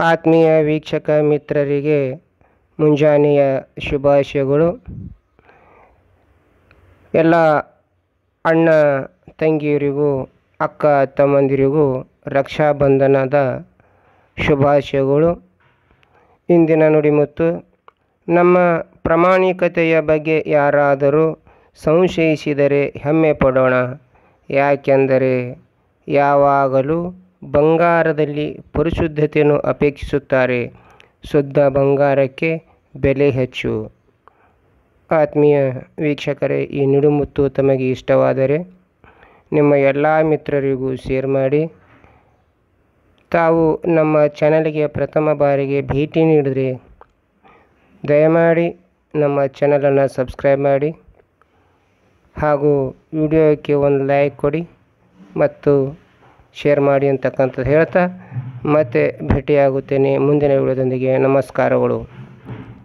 ಆತ್ಮೀಯ ವೀಕ್ಷಕ ಮಿತ್ರರಿಗೆ ಮುಂಜಾನೆಯ ಶುಭಾಶಯಗಳು ಎಲ್ಲ ಅಣ್ಣ ತಂಗಿಯರಿಗೂ ಅಕ್ಕ ತಮ್ಮಂದಿರಿಗೂ ರಕ್ಷಾಬಂಧನದ ಶುಭಾಶಯಗಳು ಇಂದಿನ ನುಡಿಮುತ್ತು ನಮ್ಮ ಪ್ರಾಮಾಣಿಕತೆಯ ಬಗ್ಗೆ ಯಾರಾದರೂ ಸಂಶಯಿಸಿದರೆ ಹೆಮ್ಮೆ ಪಡೋಣ ಯಾಕೆಂದರೆ ಯಾವಾಗಲೂ ಬಂಗಾರದಲ್ಲಿ ಪರಿಶುದ್ಧತೆಯನ್ನು ಅಪೇಕ್ಷಿಸುತ್ತಾರೆ ಶುದ್ಧ ಬಂಗಾರಕ್ಕೆ ಬೆಲೆ ಹೆಚ್ಚು ಆತ್ಮೀಯ ವೀಕ್ಷಕರೇ ಈ ನುಡಿಮುತ್ತು ತಮಗೆ ಇಷ್ಟವಾದರೆ ನಿಮ್ಮ ಎಲ್ಲ ಮಿತ್ರರಿಗೂ ಶೇರ್ ಮಾಡಿ ತಾವು ನಮ್ಮ ಚಾನಲ್ಗೆ ಪ್ರಥಮ ಬಾರಿಗೆ ಭೇಟಿ ನೀಡಿದರೆ ದಯಮಾಡಿ ನಮ್ಮ ಚಾನಲನ್ನು ಸಬ್ಸ್ಕ್ರೈಬ್ ಮಾಡಿ ಹಾಗೂ ವಿಡಿಯೋಕ್ಕೆ ಒಂದು ಲೈಕ್ ಕೊಡಿ ಮತ್ತು ಶೇರ್ ಮಾಡಿ ಅಂತಕ್ಕಂಥದ್ದು ಹೇಳ್ತಾ ಮತ್ತೆ ಭೇಟಿಯಾಗುತ್ತೇನೆ ಮುಂದಿನ ವಿಡಿಯೋದೊಂದಿಗೆ ನಮಸ್ಕಾರಗಳು